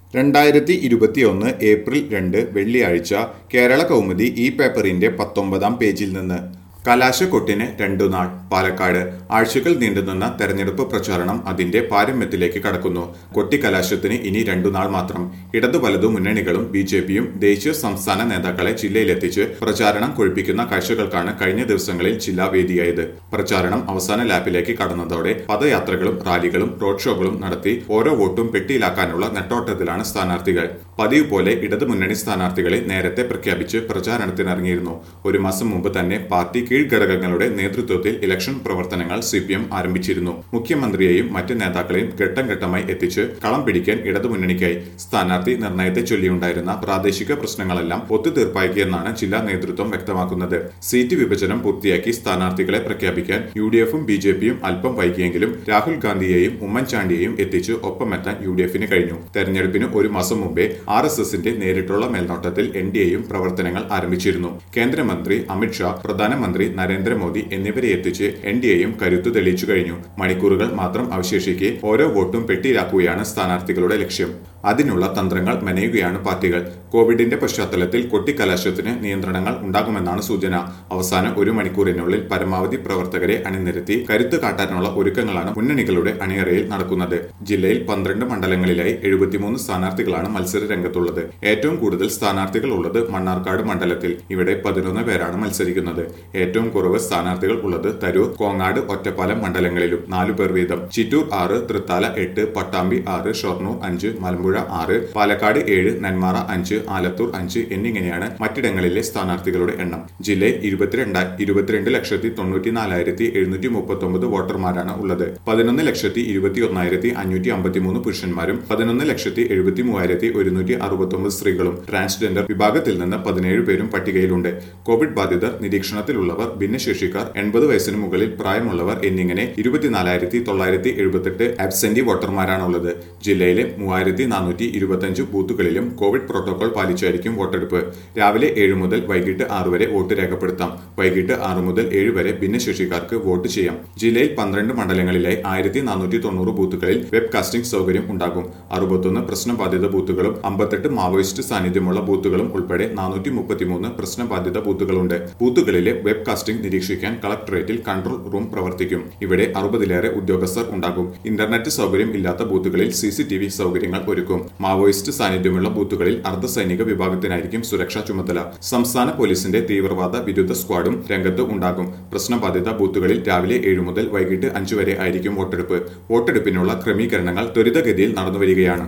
രണ്ടായിരത്തി ഇരുപത്തിയൊന്ന് ഏപ്രിൽ രണ്ട് വെള്ളിയാഴ്ച കേരള കൗമുദി ഈ പേപ്പറിന്റെ പത്തൊമ്പതാം പേജിൽ നിന്ന് കലാശക്കൊട്ടിന് രണ്ടു നാൾ പാലക്കാട് ആഴ്ചകൾ നീണ്ടുനിന്ന തെരഞ്ഞെടുപ്പ് പ്രചാരണം അതിന്റെ പാരമ്യത്തിലേക്ക് കടക്കുന്നു കൊട്ടിക്കലാശത്തിന് ഇനി രണ്ടു നാൾ മാത്രം ഇടതു വലതു മുന്നണികളും ബി ജെ പിയും ദേശീയ സംസ്ഥാന നേതാക്കളെ ജില്ലയിലെത്തിച്ച് പ്രചാരണം കൊഴിപ്പിക്കുന്ന കാഴ്ചകൾക്കാണ് കഴിഞ്ഞ ദിവസങ്ങളിൽ ജില്ലാ വേദിയായത് പ്രചാരണം അവസാന ലാപ്പിലേക്ക് കടന്നതോടെ പദയാത്രകളും റാലികളും റോഡ് ഷോകളും നടത്തി ഓരോ വോട്ടും പെട്ടിയിലാക്കാനുള്ള നെട്ടോട്ടത്തിലാണ് സ്ഥാനാർത്ഥികൾ പതിവ് പോലെ ഇടതു മുന്നണി സ്ഥാനാർത്ഥികളെ നേരത്തെ പ്രഖ്യാപിച്ച് പ്രചാരണത്തിനിറങ്ങിയിരുന്നു ഒരു മാസം മുമ്പ് തന്നെ പാർട്ടി കീഴ്ഘടകങ്ങളുടെ നേതൃത്വത്തിൽ ഇലക്ഷൻ പ്രവർത്തനങ്ങൾ സി പി എം ആരംഭിച്ചിരുന്നു മുഖ്യമന്ത്രിയെയും മറ്റ് നേതാക്കളെയും ഘട്ടം ഘട്ടമായി എത്തിച്ച് കളം പിടിക്കാൻ ഇടതുമുന്നണിക്കായി സ്ഥാനാർത്ഥി നിർണയത്തെ ചൊല്ലിയുണ്ടായിരുന്ന പ്രാദേശിക പ്രശ്നങ്ങളെല്ലാം ഒത്തുതീർപ്പാക്കിയെന്നാണ് ജില്ലാ നേതൃത്വം വ്യക്തമാക്കുന്നത് സീറ്റ് വിഭജനം പൂർത്തിയാക്കി സ്ഥാനാർത്ഥികളെ പ്രഖ്യാപിക്കാൻ യു ഡി എഫും ബി ജെ പിയും അല്പം വൈകിയെങ്കിലും രാഹുൽ ഗാന്ധിയെയും ഉമ്മൻചാണ്ടിയെയും എത്തിച്ച് ഒപ്പമെത്താൻ യു ഡി എഫിന് കഴിഞ്ഞു തെരഞ്ഞെടുപ്പിന് ഒരു മാസം മുമ്പേ ആർ എസ് എസിന്റെ നേരിട്ടുള്ള മേൽനോട്ടത്തിൽ എൻ ഡി എയും പ്രവർത്തനങ്ങൾ ആരംഭിച്ചിരുന്നു കേന്ദ്രമന്ത്രി അമിത്ഷാ പ്രധാനമന്ത്രി നരേന്ദ്രമോദി എന്നിവരെ എത്തിച്ച് എൻ ഡി എയും കരുത്തു തെളിയിച്ചു കഴിഞ്ഞു മണിക്കൂറുകൾ മാത്രം അവശേഷിക്കെ ഓരോ വോട്ടും പെട്ടിയിലാക്കുകയാണ് സ്ഥാനാർത്ഥികളുടെ ലക്ഷ്യം അതിനുള്ള തന്ത്രങ്ങൾ മെനയുകയാണ് പാർട്ടികൾ കോവിഡിന്റെ പശ്ചാത്തലത്തിൽ കൊട്ടിക്കലാശത്തിന് നിയന്ത്രണങ്ങൾ ഉണ്ടാകുമെന്നാണ് സൂചന അവസാന ഒരു മണിക്കൂറിനുള്ളിൽ പരമാവധി പ്രവർത്തകരെ അണിനിരത്തി കരുത്ത് കാട്ടാനുള്ള ഒരുക്കങ്ങളാണ് മുന്നണികളുടെ അണിയറയിൽ നടക്കുന്നത് ജില്ലയിൽ പന്ത്രണ്ട് മണ്ഡലങ്ങളിലായി എഴുപത്തിമൂന്ന് സ്ഥാനാർത്ഥികളാണ് മത്സര രംഗത്തുള്ളത് ഏറ്റവും കൂടുതൽ സ്ഥാനാർത്ഥികൾ ഉള്ളത് മണ്ണാർക്കാട് മണ്ഡലത്തിൽ ഇവിടെ പതിനൊന്ന് പേരാണ് മത്സരിക്കുന്നത് ഏറ്റവും കുറവ് സ്ഥാനാർത്ഥികൾ ഉള്ളത് തരൂർ കോങ്ങാട് ഒറ്റപ്പാലം മണ്ഡലങ്ങളിലും നാലു പേർ വീതം ചിറ്റൂർ ആറ് തൃത്താല എട്ട് പട്ടാമ്പി ആറ് ഷൊർണൂർ അഞ്ച് മലമ്പുഴ ആറ് പാലക്കാട് ഏഴ് നെന്മാറ അഞ്ച് ആലത്തൂർ അഞ്ച് എന്നിങ്ങനെയാണ് മറ്റിടങ്ങളിലെ സ്ഥാനാർത്ഥികളുടെ എണ്ണം ജില്ലയിൽ ഇരുപത്തിരണ്ട് ഇരുപത്തിരണ്ട് ലക്ഷത്തി തൊണ്ണൂറ്റി നാലായിരത്തി എഴുന്നൂറ്റി മുപ്പത്തി ഒമ്പത് വോട്ടർമാരാണ് ഉള്ളത് പതിനൊന്ന് ലക്ഷത്തി ഇരുപത്തി ഒന്നായിരത്തി അഞ്ഞൂറ്റി അമ്പത്തി മൂന്ന് പുരുഷന്മാരും പതിനൊന്ന് ലക്ഷത്തി എഴുപത്തി മൂവായിരത്തി ഒരുന്നൂറ്റി അറുപത്തി ഒമ്പത് സ്ത്രീകളും ട്രാൻസ്ജെൻഡർ വിഭാഗത്തിൽ നിന്ന് പതിനേഴ് പേരും പട്ടികയിലുണ്ട് കോവിഡ് ബാധിതർ നിരീക്ഷണത്തിലുള്ളവർ ഭിന്നശേഷിക്കാർ എൺപത് വയസ്സിന് മുകളിൽ പ്രായമുള്ളവർ എന്നിങ്ങനെ ഇരുപത്തിനാലായിരത്തി തൊള്ളായിരത്തി എഴുപത്തെട്ട് ആബ്സെന്റി വോട്ടർമാരാണുള്ളത് ജില്ലയിലെ മൂവായിരത്തി നാനൂറ്റി ഇരുപത്തഞ്ച് ബൂത്തുകളിലും കോവിഡ് പ്രോട്ടോകോൾ പാലിച്ചായിരിക്കും വോട്ടെടുപ്പ് രാവിലെ ഏഴ് മുതൽ വൈകിട്ട് ആറ് വരെ വോട്ട് രേഖപ്പെടുത്താം വൈകിട്ട് ആറ് മുതൽ ഏഴ് വരെ ഭിന്നശേഷിക്കാർക്ക് വോട്ട് ചെയ്യാം ജില്ലയിൽ പന്ത്രണ്ട് മണ്ഡലങ്ങളിലായി ആയിരത്തി നാനൂറ്റി തൊണ്ണൂറ് ബൂത്തുകളിൽ വെബ് കാസ്റ്റിംഗ് സൗകര്യം ഉണ്ടാകും അറുപത്തൊന്ന് പ്രശ്നബാധിത ബൂത്തുകളും അമ്പത്തെട്ട് മാവോയിസ്റ്റ് സാന്നിധ്യമുള്ള ബൂത്തുകളും ഉൾപ്പെടെ നാനൂറ്റി മുപ്പത്തിമൂന്ന് പ്രശ്നബാധിത ബൂത്തുകളുണ്ട് ബൂത്തുകളിലെ വെബ് കാസ്റ്റിംഗ് നിരീക്ഷിക്കാൻ കളക്ടറേറ്റിൽ കൺട്രോൾ റൂം പ്രവർത്തിക്കും ഇവിടെ അറുപതിലേറെ ഉദ്യോഗസ്ഥർ ഉണ്ടാകും ഇന്റർനെറ്റ് സൗകര്യം ഇല്ലാത്ത ബൂത്തുകളിൽ സി സി ടി വി സൗകര്യങ്ങൾ ഒരുക്കും മാവോയിസ്റ്റ് സാന്നിധ്യമുള്ള ബൂത്തുകളിൽ അർദ്ധസൈനിക വിഭാഗത്തിനായിരിക്കും സുരക്ഷാ ചുമതല സംസ്ഥാന പോലീസിന്റെ തീവ്രവാദ വിരുദ്ധ സ്ക്വാഡും രംഗത്ത് ഉണ്ടാകും പ്രശ്നബാധിത ബൂത്തുകളിൽ രാവിലെ ഏഴ് മുതൽ വൈകിട്ട് അഞ്ചു വരെ ആയിരിക്കും വോട്ടെടുപ്പ് വോട്ടെടുപ്പിനുള്ള ക്രമീകരണങ്ങൾ ത്വരിതഗതിയിൽ നടന്നുവരികയാണ്